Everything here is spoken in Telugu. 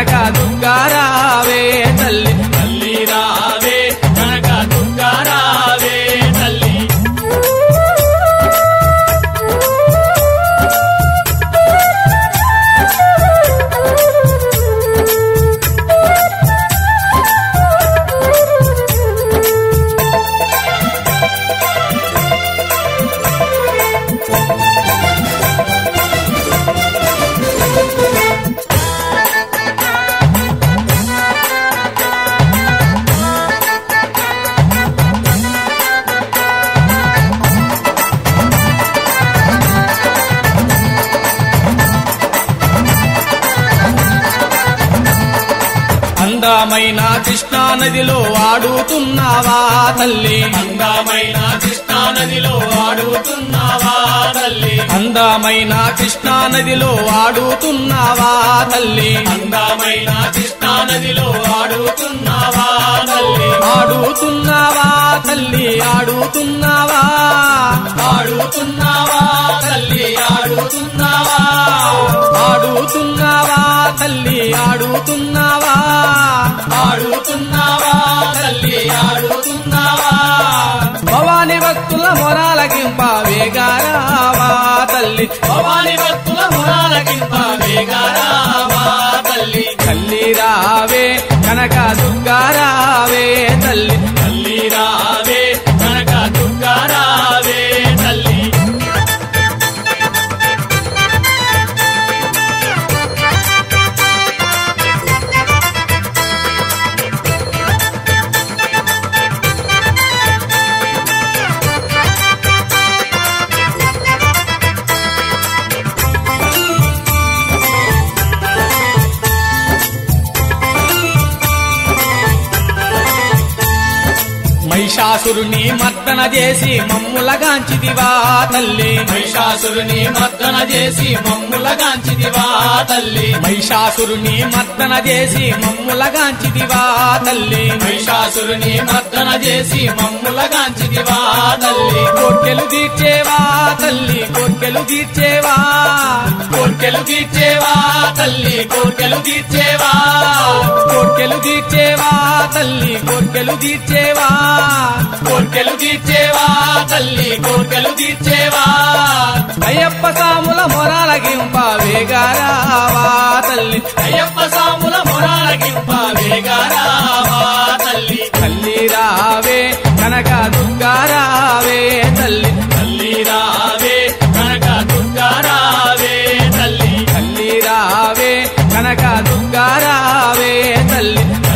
కనక దుర్గారావే తల్లి తల్లి రావే కనక దుర్గా రావే తల్లి అందమైన కృష్ణా నదిలో ఆడుతున్నావా తల్లి అందమైన కృష్ణా నదిలో ఆడుతున్నావా తల్లి అందమైన కృష్ణా నదిలో ఆడుతున్నావా తల్లి అందమైన కృష్ణా నదిలో ఆడుతున్నావా తల్లి ఆడుతున్నావా తల్లి ఆడుతున్నావా ఆడుతున్నావా తల్లి ఆడుతున్నావా ఆడుతున్నావా తల్లి ఆడుతున్నావా ఆడుతున్నావా తల్లి ఆడుతున్నావా భవాని భక్తుల మొరాలకింప వేగారావా తల్లి భవాని భక్తుల మురాలకింప వేగారావా తల్లి తల్లి రావే కనక దుర్గారావే తల్లి తల్లి రావే కనక దుర్గా రావే తల్లి మహిషాసురుని మర్దన చేసి మమ్ములగాంచిదివా తల్లి మహిషాసురుని మర్దన చేసి మమ్ములగాంచిదివా తల్లి మహిషాసురుని మర్దన చేసి మమ్ములగాంచిదివా తల్లి మహిషాసురుని మర్దన చేసి మమ్ములగాంచిదివా తల్లి కోర్కెలు తీర్చేవా తల్లి కోర్కెలు తీర్చేవా కోర్కెలు తీర్చేవా తల్లి కోర్కెలు తీర్చేవా కోర్కెలు తీర్చేవా తల్లి కోర్కెలు తీర్చేవా కోర్కెలు తీర్చేవా తల్లి కోర్కెలు తీర్చేవా అయ్యప్ప సాముల మొరాలగింప వేగారావా తల్లి అయ్యప్ప సాముల మొరాలకింప వేగారావా తల్లి తల్లి రావే కనక దుర్గారావే తల్లి తల్లి రావే కనక దుర్గా రావే తల్లి తల్లి రావే కనక దుర్గారావే తల్లి